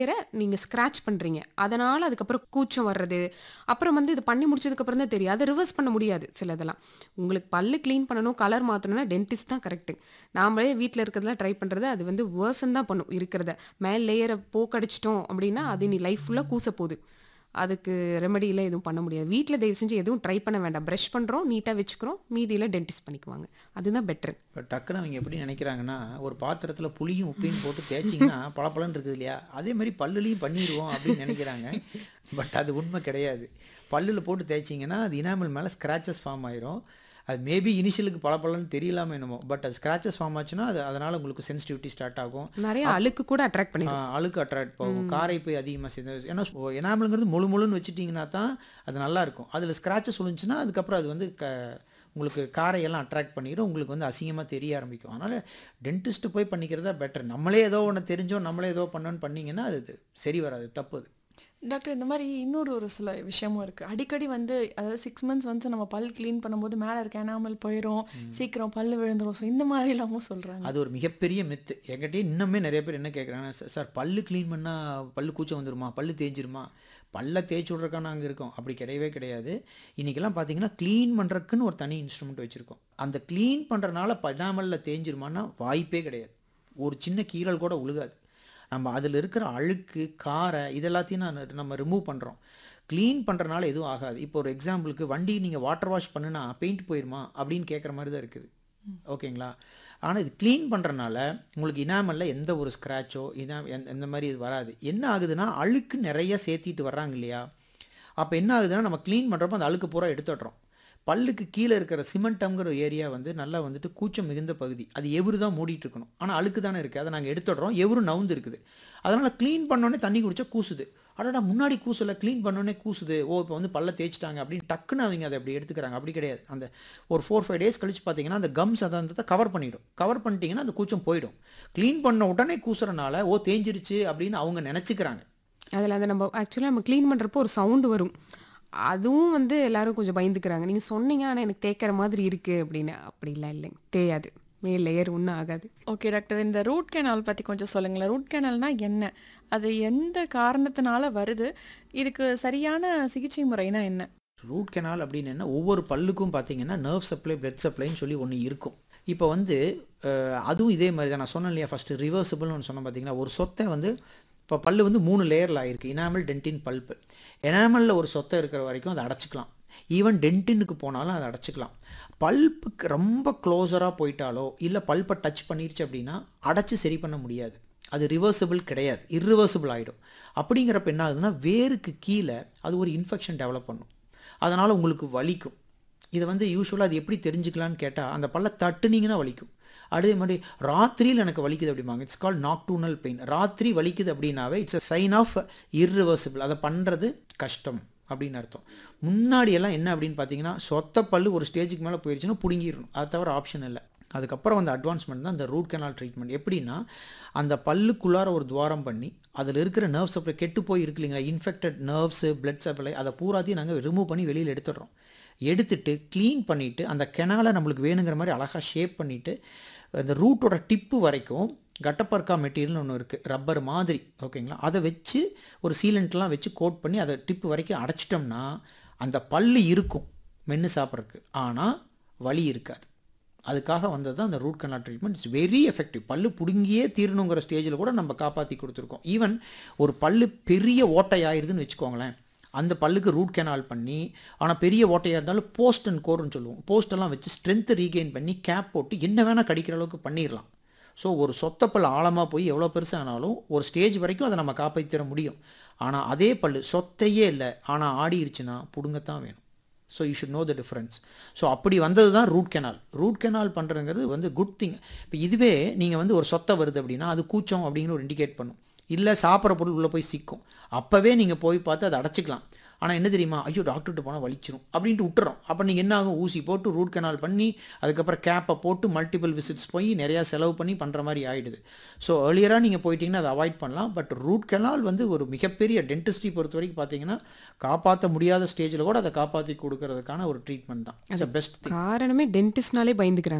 நீங்க ஸ்க்ராட்ச் பண்றீங்க. அதனால அதுக்கப்புறம் கூச்சம் வர்றது, அப்புறம் வந்து இது பண்ணி முடிச்சதுக்கப்புறம் தான் தெரியும். அத ரிவர்ஸ் பண்ண முடியாது சிலதெல்லாம். உங்களுக்கு பல்லு கிளீன் பண்ணணும், கலர் மாத்தணும்னா டென்டிஸ்ட் தான் கரெக்ட்டு. நாமளே வீட்ல இருக்கிறதெல்லாம் ட்ரை பண்றது, அது வந்து வேர்சன் தான் பண்ணும் இருக்கிறத. மேல் லேயர போக்கடிச்சுட்டோம் அப்படின்னா, அது இனி லைஃப் ஃபுல்லா கூச போது. அதுக்கு ரெமெடிலாம் எதுவும் பண்ண முடியாது. வீட்ல தயவு செஞ்சு எதுவும் ட்ரை பண்ண வேண்டாம். பிரஷ் பண்றோம், நீட்டா வச்சுக்கிறோம். மீதியில டென்டிஸ்ட் பண்ணிக்குவாங்க. அதுதான் பெட்டர். இப்போ டக்குன்னு அவங்க எப்படி நினைக்கிறாங்கன்னா, ஒரு பாத்திரத்துல புளியும், உப்பையும் போட்டு தேய்ச்சிங்கன்னா பளபளன்னு இருக்குது இல்லையா? அதே மாரி பல்லுலயும் பண்ணிருவோம் அப்படின்னு நினைக்கிறாங்க. பட் அது உண்மை கிடையாது. பல்லுல போட்டு தேய்ச்சிங்கன்னா, அது எனாமல் மேல ஸ்க்ராச்சஸ் ஃபார்ம் ஆயிரும். அது மேபி இனிஷியலுக்கு பளபளன்னு தெரியலாமோ என்னமோ. பட் அது ஸ்க்ராச்சஸ் ஃபார்ம் ஆச்சுன்னா, அது அதனால உங்களுக்கு சென்சிட்டிவிட்டி ஸ்டார்ட் ஆகும். நெறைய அப் அழுக்கு கூட அட்ராக்ட் ஆ பண்ணிரும். அழுக்கு அட்ராக்ட் போகும். ம். காரை போய் அதிகமா சேர்ந்து ஏன்னா எனாமல்ங்கிறது முழு முழுன்னு வச்சுட்டீங்கன்னா தான் அது நல்லாயிருக்கும். அதில ஸ்க்ராச்சஸ் விழுந்துச்சுன்னா, அதுக்கப்புறம் அது வந்து க உங்களுக்கு காரையெல்லாம் அட்ராக்ட் பண்ணிரும். உங்களுக்கு வந்து அசிங்கமா தெரிய ஆரம்பிக்கும். அதனால டென்டிஸ்ட் போய் பண்ணிக்கிறது தான் பெட்டர். நம்மளே ஏதோ ஒண்ணு தெரிஞ்சோ, நம்மளே ஏதோ பண்ணோன்னு பண்ணீங்கன்னா, அது இது சரி வராது. தப்பு அது. டாக்டர் இந்த மாரி இன்னொரு ஒரு சில விஷயமும் இருக்கு. அடிக்கடி வந்து அதாவது 6 மந்த்ஸ் ஒன்ஸ் நம்ம பல் கிளீன் பண்ணும்போது மேல இருக்க எனாமல் போயிரும். ம். சீக்கிரம் பல்லு விழுந்துரும். ஸோ இந்த மாரிலாமும் சொல்றாங்க. அது ஒரு மிகப்பெரிய மித்து. என்கிட்டயே இன்னுமே நெறைய பேர் என்ன கேட்குறாங்கன்னா, "ச சார் பல்லு கிளீன் பண்ணா பல்லு கூச்சம் வந்துருமா? பல்லு தேய்ஞ்சிருமா?" பல்ல தேய்ச்சு விட்றதுக்கா நாங்க இருக்கோம். அப்படி கிடையவே கிடையாது. இன்னைக்கெல்லாம் பார்த்தீங்கன்னா, கிளீன் பண்றதுக்குன்னு ஒரு தனி இன்ஸ்ட்ருமெண்ட் வச்சிருக்கோம். அந்த கிளீன் பண்றனால ப எனாமல்ல தேய்ஞ்சிருமான்னா வாய்ப்பே கிடையாது. ஒரு சின்ன கீறல் கூட விழுகாது. நம்ம அதில இருக்கிற அழுக்கு, காரை இது எல்லாத்தையும் நான் நம்ம ரிமூவ் பண்றோம். கிளீன் பண்றனால எதுவும் ஆகாது. இப்போ ஒரு எக்ஸாம்பிளுக்கு வண்டி நீங்க வாட்டர் வாஷ் பண்ணுனா பெயிண்ட் போயிருமா? அப்படின்னு கேட்குற மாரி தான் இருக்குது. ம். ஓகேங்களா? ஆனா இது கிளீன் பண்றனால உங்களுக்கு எனாமல்ல எந்த ஒரு ஸ்க்ராட்சோ, எனா எந் இந்த மாரி இது வராது. என்ன ஆகுதுன்னா, அழுக்கு நெறைய சேர்த்திட்டு வர்றாங்க இல்லையா? அப்ப என்ன ஆகுதுன்னா, நம்ம கிளீன் பண்றப்போ அந்த அழுக்கு பூரா எடுத்துடுறோம். பல்லுக்கு கீழ இருக்கிற சிமெண்டம்ங்கிற ஒரு ஏரியா வந்து நல்லா வந்துட்டு கூச்சம் மிகுந்த பகுதி. அது எவுரு தான் மூடிட்டு இருக்கணும். ஆனா அழுக்கு தானே இருக்கு. அத நாங்க எடுத்துடுறோம். எவுரு நவுந்து இருக்குது. அதனால கிளீன் பண்ணோனே தண்ணி குடிச்சா கூசுது. அடடா! முன்னாடி கூசல கிளீன் பண்ணோனே கூசுது. ஓ! இப்போ வந்து பல்ல தேய்ச்சுட்டாங்க அப்படின்னு டக்குன்னு அவங்க அத அப்படி எடுத்துக்கிறாங்க. அப்படி கிடையாது. அந்த ஒரு 4, 5 டேஸ் கழிச்சு பார்த்தீங்கன்னா, அந்த கம்ஸ் அத அந்த கவர் பண்ணிடும். கவர் பண்ணிட்டீங்கன்னா, அந்த கூச்சம் போயிடும். கிளீன் பண்ண உடனே கூசுறனால, ஓ! தேய்ஞ்சிருச்சு அப்படின்னு அவங்க நெனச்சுக்கிறாங்க. அதில அந்த நம்ம ஆக்சுவலா நம்ம கிளீன் பண்றப்போ ஒரு சவுண்ட் வரும். அதுவும் வந்து எல்லாரும் கொஞ்சம் பயந்துக்கிறாங்க. நீங்க சொன்னீங்க, ஆனா எனக்கு தேய்க்கிற மாதிரி இருக்கு அப்படின்னு. அப்படிலாம் இல்லைங்க. தேயாது. மேல் லேயர் ஒண்ணும் ஆகாது. Okay doctor. இந்த ரூட் கேனால் பத்தி கொஞ்சம் சொல்லுங்களேன். ரூட் கேனால்னா என்ன? அது எந்த காரணத்தினால வருது? இதுக்கு சரியான சிகிச்சை முறைனா என்ன? ரூட் கெனால் அப்படின்னு என்ன, ஒவ்வொரு பல்லுக்கும் பார்த்தீங்கன்னா, நர்வ் சப்ளை, பிளட் சப்ளைன்னு சொல்லி ஒண்ணு இருக்கும். இப்போ வந்து அ அதுவும் இதே மாரி தான். நான் சொன்னேன் இல்லையா? ஃபர்ஸ்ட்டு ரிவர்சிபிள்னு ஒண்ணு சொன்னேன் பார்த்தீங்களா? ஒரு சொத்தை வந்து இப்போ பல்லு வந்து 3 லேயர்ல ஆயிருக்கு. Enamel, dentine, bulb. எனாமல்ல ஒரு சொத்தை இருக்கிற வரைக்கும் அத அடைச்சுக்கலாம். ஈவன் டென்டினுக்கு போனாலும் அத அடைச்சுக்கலாம். பல்ப்புக்கு ரொம்ப க்ளோஸரா போயிட்டாலோ, இல்ல பல்ப்ப டச் பண்ணிருச்சு அப்படின்னா, அடைச்சு சரி பண்ண முடியாது. அது ரிவர்சிபிள் கிடையாது. இர்ரிவர்சிபிள் ஆயிடும். அப்படிங்கிறப்ப என்ன ஆகுதுன்னா, வேருக்கு கீழ அது ஒரு இன்ஃபெக்ஷன் டெவலப் பண்ணும். அதனால உங்களுக்கு வலிக்கும். இத வந்து யூசுவலா அது எப்படி தெரிஞ்சுக்கலான்னு கேட்டா, அந்த பல்ல தட்டுனீங்கன்னா வலிக்கும். அதே மாரி ராத்திரியில எனக்கு வலிக்குது அப்படிம்பாங்க. It's called nocturnal pain. ராத்திரி வலிக்குது அப்படின்னாவே, it's a sign of irreversible. அத பண்றது கஷ்டம் அப்படின்னு அர்த்தம். முன்னாடி எல்லாம் என்ன அப்படின்னு பார்த்தீங்கன்னா, சொத்த பல்லு ஒரு ஸ்டேஜுக்கு மேல போயிருச்சுன்னா புடுங்கிரணும். அது தவிர ஆப்ஷன் இல்ல. அதுக்கப்புறம் வந்த அட்வான்ஸ்மென்ட் தான் இந்த ரூட் கெனால் ட்ரீட்மெண்ட். எப்படின்னா, அந்த பல்லுக்குள்ளார ஒரு துவாரம் பண்ணி, அதில இருக்கிற நர்வ் சப்ளை கெட்டு போய் இருக்கு இல்லைங்களா? இன்ஃபெக்டட் நர்வ்ஸ், பிளட் சப்ளை அத பூராத்தையும் நாங்க ரிமூவ் பண்ணி வெளியில எடுத்துடுறோம். எடுத்துட்டு கிளீன் பண்ணிட்டு, அந்த கெனால நம்மளுக்கு வேணுங்கிற மாரி அழகா ஷேப் பண்ணிட்டு, அந்த ரூட்டோட டிப்பு வரைக்கும் கட்டப்பர்க்கா மெட்டீரியல்னு ஒண்ணு இருக்கு. ரப்பர் மாதிரி ஓகேங்களா? அத வச்சு ஒரு சீலண்ட்லாம் வச்சு கோட் பண்ணி அத டிப் வரைக்கும் அடைச்சிட்டோம்னா, அந்த பல்லு இருக்கும். மென்னு சாப்பிடறக்கு. ஆனா வலி இருக்காது. அதுக்காக வந்தது தான் அந்த root canal treatment. It's very effective. பல்லு புடுங்கியே தீரணுங்கிற ஸ்டேஜ்ல கூட நம்ம காப்பாத்தி குடுத்துருக்கோம். ஈவன் ஒரு பல்லு பெரிய ஓட்டை ஆயிருதுன்னு வச்சுக்கோங்களேன். அந்த பல்லுக்கு ரூட் கெனால் பண்ணி, ஆனா பெரிய ஓட்டையா இருந்தாலும் போஸ்ட் அண்ட் கோர்ன்னு சொல்லுவோம். போஸ்ட் எல்லாம் வச்சு ஸ்ட்ரென்த் ரீகெயின் பண்ணி கேப் போட்டு என்ன வேணா கடிக்கிற அளவுக்கு பண்ணிரலாம். ஸோ ஒரு சொத்த பல் ஆழமா போய் எவ்வளோ பெருசானாலும், ஒரு ஸ்டேஜ் வரைக்கும் அத நம்ம காப்பாத்திற முடியும். ஆனா அதே பல்லு சொத்தையே இல்ல. ஆனா ஆடிருச்சுன்னா புடுங்கத்தான் வேணும். So you should know the difference. So அப்படி வந்தது தான் ரூட் கெனால். ரூட் கெனால் பண்றதுங்கிறது வந்து குட் திங். இப்ப இதுவே நீங்க வந்து ஒரு சொத்தை வருது அப்படின்னா, அது கூச்சம் அப்படிங்கிற ஒரு இண்டிகேட் பண்ணும். இல்ல சாப்பிடுற பொருள் உள்ள போய் சிக்கும். அப்பவே நீங்க போய் பார்த்து அத அடைச்சுக்கலாம். ஆனா என்ன தெரியுமா? ஐயோ! டாக்டர்ட்ட போனா வலிச்சிரும். அப்படின்ட்டு விட்டுர்றோம். அப்ப நீங்க என்ன ஆகும்? ஊசி போட்டு ரூட் கெனால் பண்ணி, அதுக்கப்புறம் கேப்ப போட்டு மல்டிபிள் விசிட்ஸ் போய் நெறையா செலவு பண்ணி பண்ற மாரி ஆயிடுது. ஸோ ஏர்லியரா நீங்க போயிட்டீங்கன்னா அத அவாய்ட் பண்ணலாம். பட் ரூட் கெனால் வந்து ஒரு மிகப்பெரிய டென்டிஸ்ட்ரி பொறுத்தவரைக்கும் பார்த்தீங்கன்னா, காப்பாத்த முடியாத ஸ்டேஜ்ல கூட அத காப்பாத்தி குடுக்கறதுக்கான ஒரு ட்ரீட்மெண்ட் தான். இட்ஸ் அது அ பெஸ்ட் திங். காரணமே டென்டிஸ்ட்னாலே பயந்துக்கிறாங்க.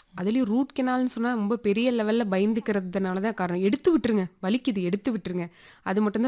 அதுலேயும் ரூட் கெனால்னு சொன்னால் ரொம்ப பெரிய லெவலில் பயந்துக்கிறதுனால தான் காரணம் எடுத்து விட்டுருங்க வலிக்குது எடுத்து விட்டுருங்க அது மட்டும்தான்